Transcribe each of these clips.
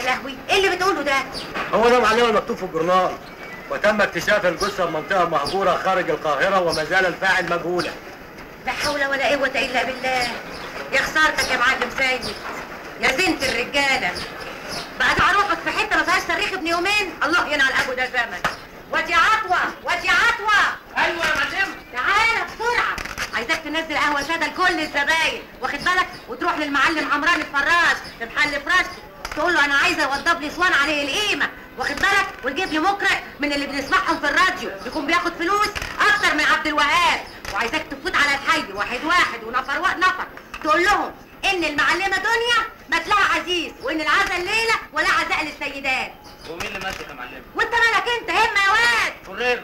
لهوي ايه اللي بتقوله ده هو ده معلم المكتوب في الجورنال وتم اكتشاف الجثه بمنطقه مهجوره خارج القاهره وما زال الفاعل مجهولا لا حول ولا قوة إلا بالله يا خسارتك يا معلم سيد يا زنت الرجالة بعد عروقك في حتة ما فيهاش تاريخ ابن يومين الله ينعل أبو ده زمن وادي عطوة وادي عطوة ايوه يا معلم تعالى بسرعة عايزاك تنزل قهوة سادة لكل الزباين واخد بالك وتروح للمعلم عمران الفراش في محل فراشتي تقول له انا عايزه يوضب لي اسوان عليه القيمه واخد بالك وتجيب لي مقرئ من اللي بنسمعهم في الراديو يكون بياخد فلوس اكتر من عبد الوهاب وعايزاك تفوت على الحي واحد واحد ونفر واحد نفر تقول لهم ان المعلمه دنيا متلها عزيز وان العزا الليله ولا عزاء للسيدات ومين اللي ماسك يا معلم؟ وانت مالك انت همه يا واد فرير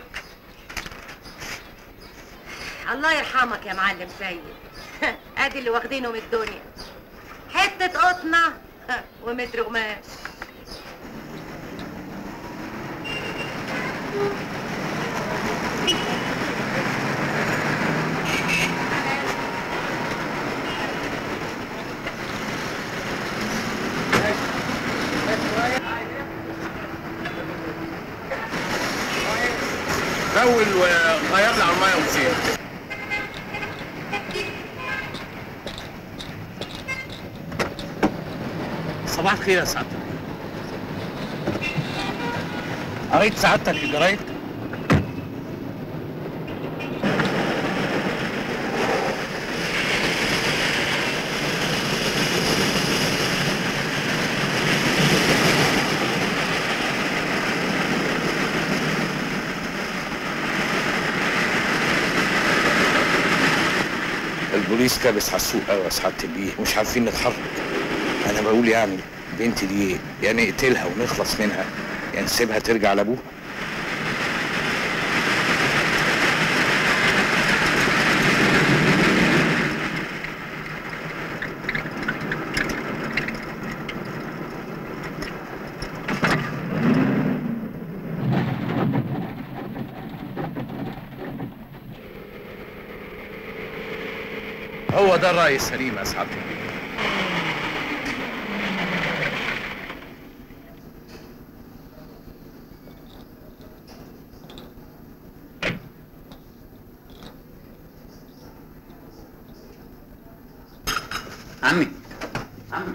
الله يرحمك يا معلم سيد ادي اللي واخدينه من الدنيا حته قطنه ومتر قماش فول وغير لي على الميه ومشيت صباح الخير يا سعادتك قريت سعادتك الجرايد البوليس كابس على السوق قوي يا سعاده البيه ومش عارفين نتحرك انا بقول يعني بنتي دي ايه يا نقتلها ونخلص منها يا نسيبها ترجع لابوها هو ده الرأي السليم يا سعاده البيه عمي عمي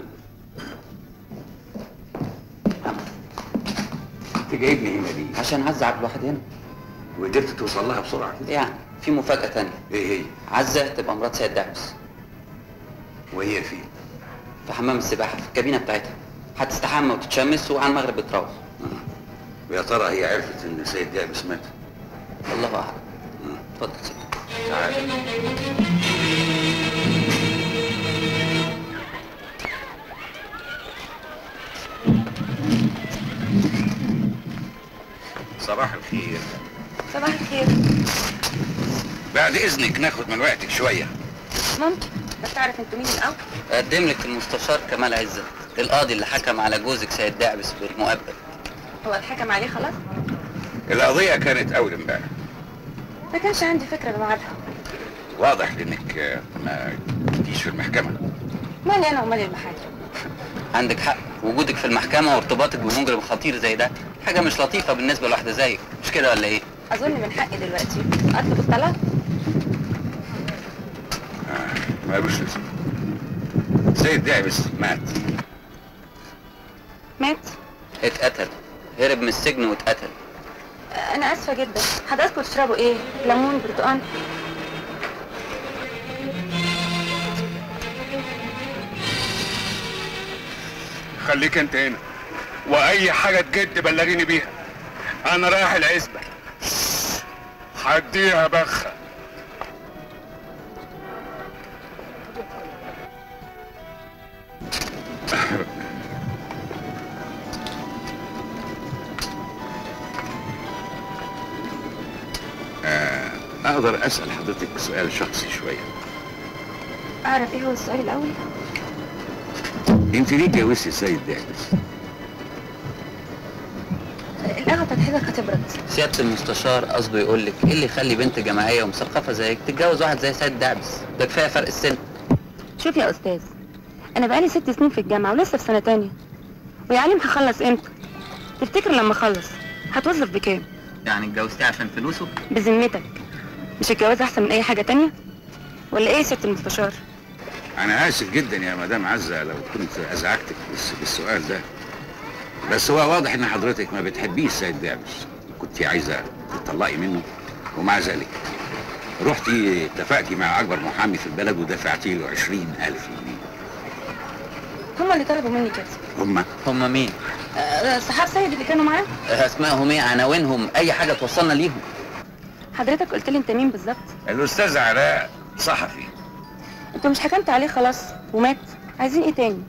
انت جايبني هنا ليه؟ عشان عزة عبد الواحد هنا وقدرت توصل لها بسرعه كده يعني في مفاجأة تانية ايه هي؟ عزة تبقى مرات سيد دعبس وهي فين؟ في حمام السباحة في الكابينة بتاعتها هتستحمى وتتشمس وعلى المغرب بتروح ويا ترى هي عرفت ان سيد دعبس مات؟ الله أعلم اتفضل سيدي تعالى صباح الخير صباح الخير بعد اذنك ناخد من وقتك شويه ممكن بس تعرف انتوا مين الاول أقدم لك المستشار كمال عزت القاضي اللي حكم على جوزك سيد دعبس بالمؤبد هو اتحكم عليه خلاص القضيه كانت اول امبارح ما كانش عندي فكره بميعادها واضح انك آه، ما جيتيش في المحكمه مالي انا ومالي المحاكم عندك حق وجودك في المحكمة وارتباطك بمجرم خطير زي ده حاجة مش لطيفة بالنسبة لواحدة زيك مش كده ولا ايه؟ اظن من حقي دلوقتي اطلب الطلاق مالوش لازمه سيد دعبس مات مات اتقتل هرب من السجن واتقتل انا اسفه جدا حضراتكم تشربوا ايه ليمون برتقال خليك انت هنا واي حاجه تجد بلغيني بيها انا رايح العزبه هديها بخه اقدر اسال حضرتك سؤال شخصي شويه اعرف ايه هو السؤال الاول انت ليه اتجوزتي سيد دعبس القهوه بتاعت حضرتك هتبرد سيادة المستشار قصده يقول لك ايه اللي يخلي بنت جماعية ومثقفة زيك تتجوز واحد زي سيد دعبس ده كفاية فرق السن شوف يا استاذ انا بقالي ست سنين في الجامعه ولسه في سنه تانية ويا عليم هخلص امتى تفتكر لما اخلص هتوظف بكام يعني اتجوزتيه عشان فلوسه بذمتك مش الجواز احسن من اي حاجه تانية ولا ايه يا ست المستشار انا اسف جدا يا مدام عزه لو كنت ازعجتك بس بالسؤال ده بس هو واضح ان حضرتك ما بتحبيش سيد دعبس كنت عايزه تطلقي منه ومع ذلك رحتي اتفقتي مع اكبر محامي في البلد ودفعتي له عشرين الف جنيه هما اللي طلبوا مني كده هما هم مين أه صحاب سيد اللي كانوا معاه اسمائهم ايه عناوينهم اي حاجه توصلنا ليهم حضرتك قلت لي انت مين بالظبط الاستاذ علاء صحفي انت مش حكمت عليه خلاص ومات عايزين ايه تاني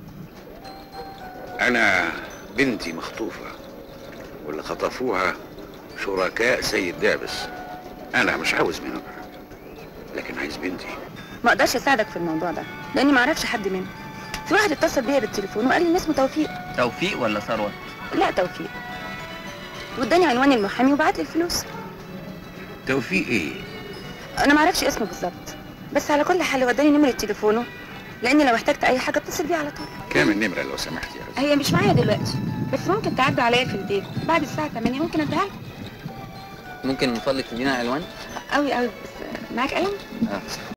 انا بنتي مخطوفه واللي خطفوها شركاء سيد دعبس انا مش عاوز منهم حاجة، لكن عايز بنتي ما اقدرش اساعدك في الموضوع ده لاني ما اعرفش حد منهم في واحد اتصل بيا بالتليفون وقال لي ان اسمه توفيق توفيق ولا ثروت لا توفيق واداني عنوان المحامي وبعت لي الفلوس توفيق ايه انا ما اعرفش اسمه بالظبط بس على كل حال هو اداني نمره تليفونه لاني لو احتجت اي حاجه اتصل بيه على طول كام النمره لو سمحت يا عزة؟ هي مش معايا دلوقتي بس ممكن تعدي عليا في البيت بعد الساعه 8 ممكن اديها لك ممكن من فضلك تدينا عنوان قوي قوي بس معاك ايمن آه.